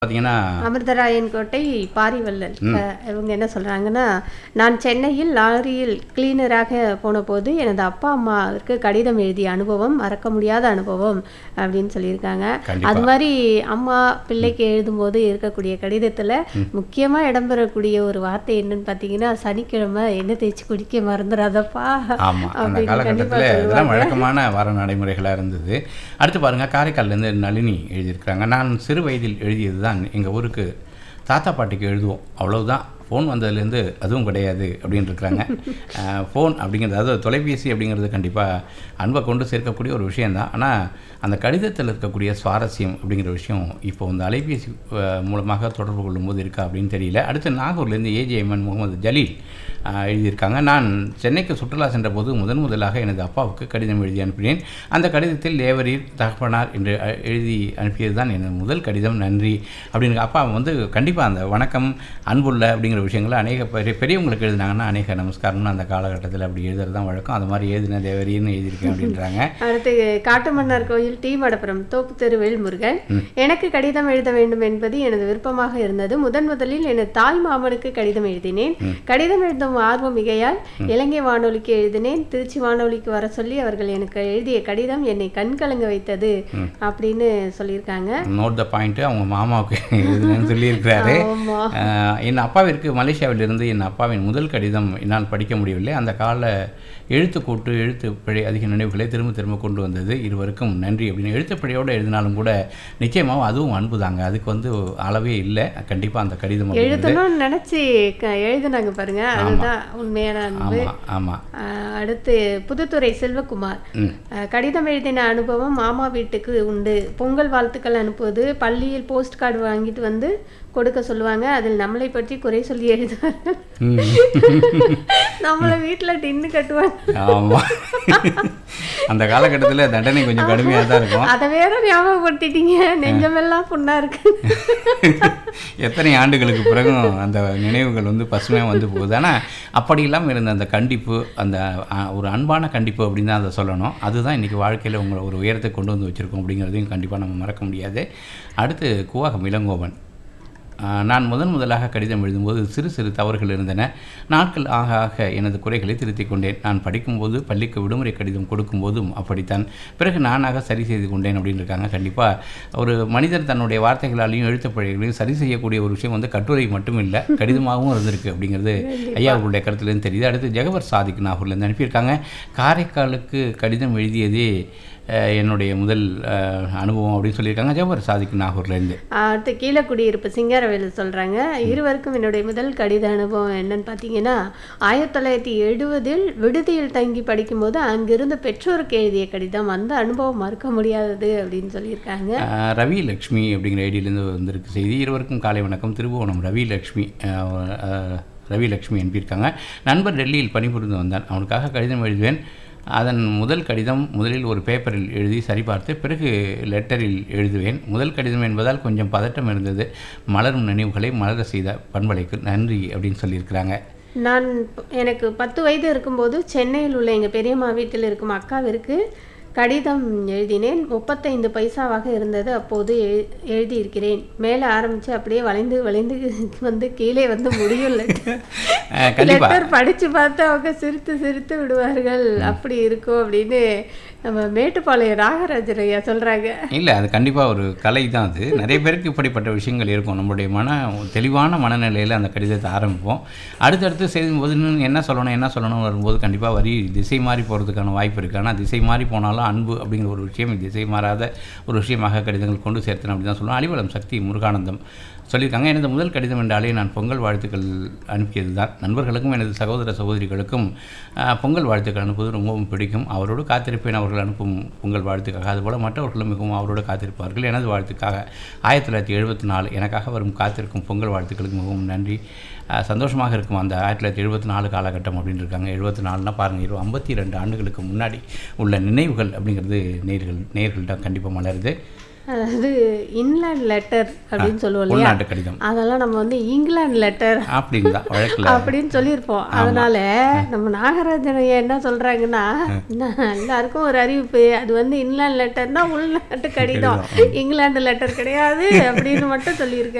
பார்த்தீங்கன்னா அமிர்தராயன் கோட்டை பாரிவள்ளல் அஹ், இவங்க என்ன சொல்றாங்கன்னா நான் சென்னையில் லாரியில் கிளீனராக போன போது எனது அப்பா அம்மாவிற்கு கடிதம் எழுதிய அனுபவம் மறக்க முடியாத அனுபவம் அப்படின்னு சொல்லியிருக்காங்க கண்டிப்பா. அது மாதிரி அம்மா பிள்ளைக்கு எழுதும்போது இருக்கக்கூடிய கடிதத்துல முக்கியமா இடம்பெறக்கூடிய ஒரு வார்த்தை என்னன்னு பார்த்தீங்கன்னா சனிக்கிழமை எண்ணெய் தேய்ச்சி குடிக்க மறந்துடாதப்பா ஆமாம் அந்த அப்படின்னு கண்டிப்பா காலகட்டத்தில் இதெல்லாம் சொல்லுவாங்க. வழக்கமான வார நடைமுறைகளாக இருந்தது அடுத்து பாருங்க காரைக்கால்லேருந்து நளினி எழுதியிருக்கிறாங்க நான் சிறு வயதில் எழுதியது தான் எங்கள் ஊருக்கு தாத்தா பாட்டிக்கு எழுதுவோம் அவ்வளவுதான் ஃபோன் வந்ததுலேருந்து அதுவும் கிடையாது அப்படின்னு இருக்கிறாங்க ஃபோன் அப்படிங்கிறது அதாவது தொலைபேசி அப்படிங்கிறது கண்டிப்பாக அன்பை கொண்டு சேர்க்கக்கூடிய ஒரு விஷயந்தான் ஆனால் அந்த கடிதத்தில் இருக்கக்கூடிய சுவாரஸ்யம் அப்படிங்கிற விஷயம் இப்போ இந்த அலைபேசி அஹ், மூலமாக தொடர்பு கொள்ளும்போது இருக்கா அப்படின்னு தெரியல அடுத்து நாகூர்லேருந்து ஏஜேஎம்என் முகமது ஜலீல் அஹ், எழுதியிருக்காங்க நான் சென்னைக்கு சுற்றுலா சென்றபோது முதன் முதலாக எனது அப்பாவுக்கு கடிதம் எழுதி அனுப்பினேன் அந்த கடிதத்தில் லேவரீர் தகப்பனார் என்று அஹ், எழுதி அனுப்பியது தான் எனது முதல் கடிதம் நன்றி அப்படின்னு அப்பா வந்து கண்டிப்பாக அந்த வணக்கம் அன்புள்ள அப்படிங்கிற விஷயங்களை அநேக பெரிய பெரியவங்களுக்கு எழுதினாங்கன்னா அநேக நமஸ்காரம்னு அந்த காலகட்டத்தில் அப்படி எழுதுறது தான் வழக்கம் அது மாதிரி எழுதின தேவரீர்னு எழுதியிருக்கேன் அப்படின்றாங்க அடுத்து காட்டுமன்னார் கோயில் டி மடப்புரம் தோப்பு தெருவேல் முருகன் எனக்கு கடிதம் எழுத வேண்டும் என்பது எனது விருப்பமாக இருந்தது முதன் முதலில் எனது தாய் மாமனுக்கு கடிதம் எழுதினேன் கடிதம் எழுதும் ஆர்வம் மிகையால் இலங்கை வானொலிக்கு எழுதினேன் திருச்சி வானொலிக்கு வர சொல்லி அவர்கள் எனக்கு எழுதிய கடிதம் என்னை கண்கலங்க வைத்தது அப்படின்னு சொல்லியிருக்காங்க நோட் த பாயிண்ட்டு அவங்க மாமாவுக்கு எழுதுனேன்னு சொல்லியிருக்கிறாரு ஆமா ஆஹ் என் அப்பாவிற்கு மலேசியாவிலிருந்து என் அப்பாவின் முதல் கடிதம் என்னால் படிக்க முடியவில்லை அந்த கால எழுத்துக்கூட்டு எழுத்து பிழை அதிக நினைவுகளை திரும்ப திரும்ப கொண்டு வந்தது இருவருக்கும் நன்றி அப்படின்னு எழுத்துப்பிழையோடு எழுதினாலும் கூட நிச்சயமாக அதுவும் அன்பு தாங்க அதுக்கு வந்து அளவே இல்லை கண்டிப்பாக அந்த கடிதம் அப்படிங்கிறது எழுதணும்னு நினைச்சு க- எழுதுனாங்க பாருங்க அதுதான் உண்மையான அன்பு ஆமாம் ஆமாம் ஆஹ் அடுத்து புதுத்துறை செல்வகுமார் ம் ஆஹ் கடிதம் எழுதின அனுபவம் மாமா வீட்டுக்கு உண்டு பொங்கல் வாழ்த்துக்கள் அனுப்புவது பள்ளியில் போஸ்ட் கார்டு வாங்கிட்டு வந்து கொடுக்க சொல்லுவாங்க அதில் நம்மளை பற்றி குறை சொல்லி எழுதுவார்கள் ம். நம்மளை வீட்டுல டின்னு கட்டுவாங்க ஆமாம் அந்த காலகட்டத்தில் தண்டனை கொஞ்சம் கடுமையாக தான் இருக்கும் அதை வேற ஞாபகப்படுத்திட்டீங்க நெஞ்சமெல்லாம் புண்ணா இருக்கு எத்தனை ஆண்டுகளுக்கு பிறகும் அந்த நினைவுகள் வந்து பசுமையாக வந்து போகுது ஆனால் அப்படி இல்லாமல் இருந்த அந்த கண்டிப்பு அந்த அ, ஒரு அன்பான கண்டிப்பு அப்படின்னு தான் அதை சொல்லணும் அதுதான் இன்றைக்கி வாழ்க்கையில் உங்களை ஒரு உயரத்தை கொண்டு வந்து வச்சுருக்கோம் அப்படிங்கிறதையும் கண்டிப்பாக நம்ம மறக்க முடியாது அடுத்து கூவாகம் இளங்கோவன் ஆ, நான் முதன் முதலாக கடிதம் எழுதும்போது சிறு சிறு தவறுகள் இருந்தன நாட்கள் ஆக ஆக எனது குறைகளை திருத்திக் கொண்டேன் நான் படிக்கும்போது பள்ளிக்கு விடுமுறை கடிதம் கொடுக்கும்போதும் அப்படித்தான் பிறகு நானாக சரி செய்து கொண்டேன் அப்படின்னு இருக்காங்க கண்டிப்பாக ஒரு மனிதர் தன்னுடைய வார்த்தைகளாலையும் எழுத்துப் பிழைகளையும் சரி செய்யக்கூடிய ஒரு விஷயம் வந்து கட்டுரை மட்டும் இல்லை கடிதமாகவும் இருந்திருக்கு அப்படிங்கிறது ஐயா அவர்களுடைய கருத்துலேருந்து தெரியுது அடுத்து ஜெகவர் சாதிக் நாகூர்லேருந்து அனுப்பியிருக்காங்க காரைக்காலுக்கு கடிதம் எழுதியதே அஹ், என்னுடைய முதல் அஹ், அனுபவம் அப்படின்னு சொல்லியிருக்காங்க ஜெகவர் சாதிக் நாகூர்லேருந்து அடுத்து கீழக்குடியிருப்பு சிங்காரவேலு சொல்றாங்க இருவருக்கும் என்னுடைய முதல் கடித அனுபவம் என்னன்னு பார்த்தீங்கன்னா ஆயிரத்தி தொள்ளாயிரத்தி எழுபதில் விடுதியில் தங்கி படிக்கும்போது அங்கிருந்து பெற்றோருக்கு எழுதிய கடிதம் அந்த அனுபவம் மறக்க முடியாதது அப்படின்னு சொல்லியிருக்காங்க ஆஹ் ரவி லக்ஷ்மி அப்படிங்கிற ஐடியிலேருந்து வந்திருக்கு செய்தி இருவருக்கும் காலை வணக்கம் திருபுவனம் ரவி லக்ஷ்மி ஆஹ் ஆஹ் ரவி லக்ஷ்மி அனுப்பியிருக்காங்க நண்பர் டெல்லியில் பணிபுரிந்து வந்தான் அவனுக்காக கடிதம் எழுதுவேன் அதன் முதல் கடிதம் முதலில் ஒரு பேப்பரில் எழுதி சரிபார்த்து பிறகு லெட்டரில் எழுதுவேன் முதல் கடிதம் என்பதால் கொஞ்சம் பதட்டம் இருந்தது மலரும் நினைவுகளை மலர செய்த பண்பலைக்கு நன்றி அப்படின்னு சொல்லியிருக்கிறாங்க நான் ப- எனக்கு பத்து வயது இருக்கும்போது சென்னையில் உள்ள எங்கள் பெரியம்மா வீட்டில் இருக்கும் அக்காவிற்கு கடிதம் எழுதினேன் முப்பத்தைந்து பைசாவாக இருந்தது அப்போது எழு எழுதியிருக்கிறேன் மேலே ஆரம்பித்து அப்படியே வளைந்து வளைந்து வந்து கீழே வந்து முடியும் லெட்டர் ஆஹ் கண்டிப்பா லெட்டர் படித்து பார்த்து அவங்க சிரித்து சிரித்து விடுவார்கள் அப்படி இருக்கும் அப்படின்னு நம்ம மேட்டுப்பாளையம் ராகராஜர் ஐயா சொல்கிறாங்க இல்லை அது கண்டிப்பாக ஒரு கலை தான் அது நிறைய பேருக்கு இப்படிப்பட்ட விஷயங்கள் இருக்கும் நம்மளுடைய மன தெளிவான மனநிலையில் அந்த கடிதத்தை ஆரம்பிப்போம் அடுத்தடுத்து செய்யும்போது இன்னும் என்ன சொல்லணும் என்ன சொல்லணும் வரும்போது கண்டிப்பாக வரி திசை மாறி போகிறதுக்கான வாய்ப்பு இருக்குது ஆனால் திசை மாறி போனாலும் அன்பு அப்படிங்கிற ஒரு விஷயம் திசை மாறாத ஒரு விஷயமாக கடிதங்கள் கொண்டு சேர்த்தேன் அப்படி தான் சொல்லுவோம் அலிவலம் சக்தி முருகானந்தம் சொல்லியிருக்காங்க எனது முதல் கடிதம் என்றாலே நான் பொங்கல் வாழ்த்துக்கள் அனுப்பியது தான் நண்பர்களுக்கும் எனது சகோதர சகோதரிகளுக்கும் ஆஹ், பொங்கல் வாழ்த்துக்கள் அனுப்புவது ரொம்பவும் பிடிக்கும் அவரோடு காத்திருப்பேன் அவர்கள் அனுப்பும் பொங்கல் வாழ்த்துக்காக அதுபோல் மற்றவர்களும் மிகவும் அவரோடு காத்திருப்பார்கள் எனது வாழ்த்துக்காக ஆயிரத்தி தொள்ளாயிரத்தி எழுபத்தி நாலு எனக்காக வரும் காத்திருக்கும் பொங்கல் வாழ்த்துக்களுக்கு மிகவும் நன்றி ஆஹ், சந்தோஷமாக இருக்கும் அந்த ஆயிரத்தி தொள்ளாயிரத்தி எழுபத்தி நாலு காலகட்டம் அப்படின்னு இருக்காங்க எழுபத்தி நாலுனா பாருங்கள் இரு ஐம்பத்தி ரெண்டு ஆண்டுகளுக்கு முன்னாடி உள்ள நினைவுகள் அப்படிங்கிறது நேர்கள் நேர்கள்ட்ட கண்டிப்பாக மலருது அதாவது இன்லேண்ட் லெட்டர் அப்படின்னு சொல்லுவோம் இல்லையா உள்நாட்டு கடிதம் அதெல்லாம் நம்ம வந்து இங்கிலாந்து லெட்டர் அப்படின்னு தான் வழக்கில் அப்படின்னு சொல்லியிருப்போம் அதனால நம்ம நாகராஜன் ஐயா என்ன சொல்றாங்கன்னா "நான் எல்லாருக்கும் ஒரு அறிவிப்பு அது வந்து இன்லேண்ட் லெட்டர்னா உள்நாட்டு கடிதம் இங்கிலாந்து லெட்டர் கிடையாது அப்படின்னு மட்டும் சொல்லியிருக்காரு